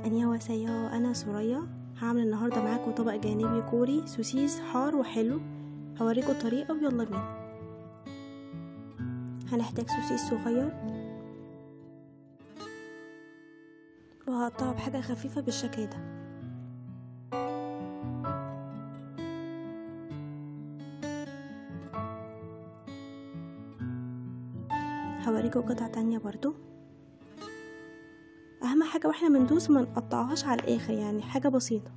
안녕하세요 أنا سوريا هعمل النهاردة معاكم طبق جانبي كوري سوسيس حار وحلو هوريكم الطريقة ويلا بينا هنحتاج سوسيس صغير وهقطعه بحاجة خفيفة بالشكل ده هوريكم قطع تانية برضو اهم حاجه واحنا بندوس ما نقطعهاش على الاخر يعني حاجه بسيطه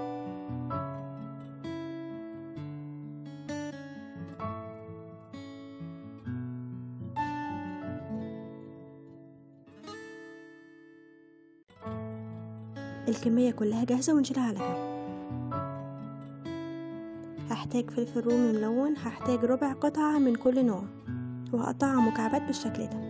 الكميه كلها جاهزه ونشيلها على جنب هحتاج فلفل رومي ملون هحتاج ربع قطعه من كل نوع وهقطعها مكعبات بالشكل ده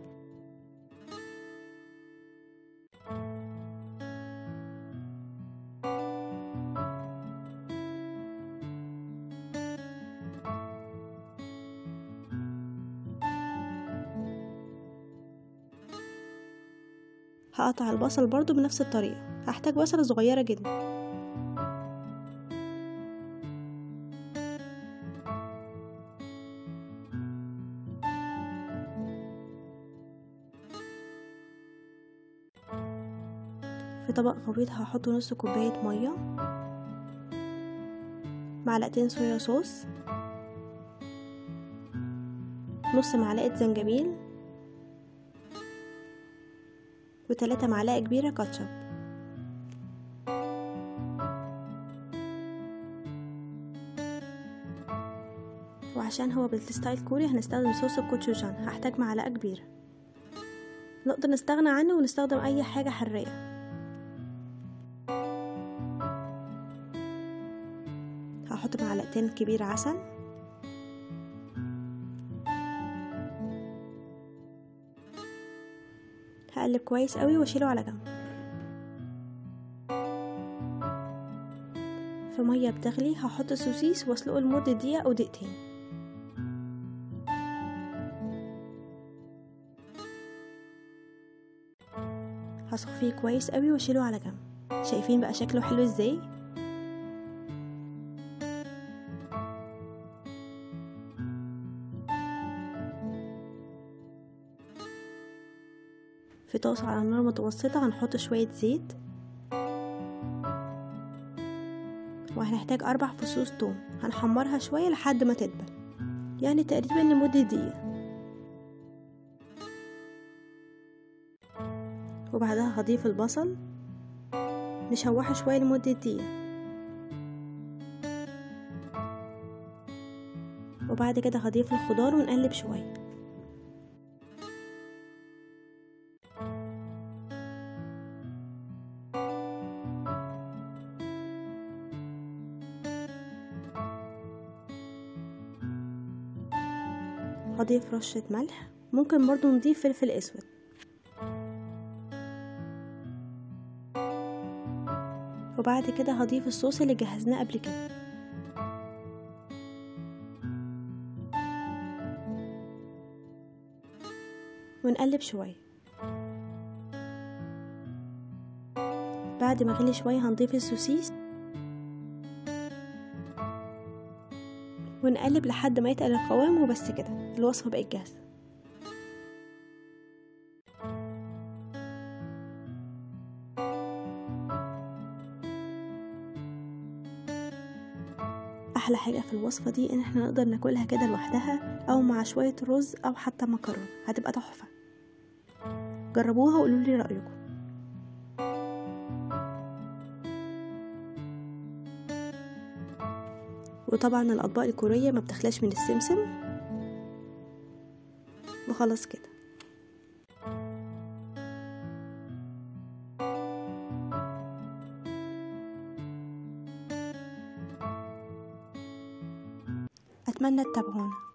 هقطع البصل برضو بنفس الطريقة هحتاج بصلة صغيرة جدا في طبق غويط هحط نص كوباية مية معلقتين صويا صوص نص معلقة زنجبيل وتلاتة معلقة كبيرة كاتشب وعشان هو بالستايل كوري هنستخدم صوص الكوتشوجان هحتاج معلقة كبيرة نقدر نستغنى عنه ونستخدم أي حاجة حرية هحط معلقتين كبير عسل هقلب كويس قوي واشيله على جنب في ميه بتغلي هحط السوسيس واسلقه لمده دقيقه او دقيقتين هصفيه كويس قوي واشيله على جنب شايفين بقى شكله حلو ازاي في طاسة على نار متوسطة هنحط شوية زيت وهنحتاج أربع فصوص توم هنحمرها شوية لحد ما تدبل يعني تقريبا لمدة دقيقة وبعدها هضيف البصل نشوحه شوية لمدة دقيقة وبعد كده هضيف الخضار ونقلب شويه هضيف رشة ملح ممكن برضو نضيف فلفل اسود وبعد كده هضيف الصوص اللي جهزناه قبل كده ونقلب شوية بعد ما غلي شوية هنضيف السوسيس ونقلب لحد ما يتقل القوام وبس كده الوصفة بقت جاهزة احلى حاجة في الوصفة دي ان احنا نقدر ناكلها كده لوحدها او مع شوية رز او حتى مكرونة هتبقى تحفة جربوها وقولوا لي رأيكم وطبعا الأطباق الكورية ما بتخلاش من السمسم وخلاص كده أتمنى تتابعونا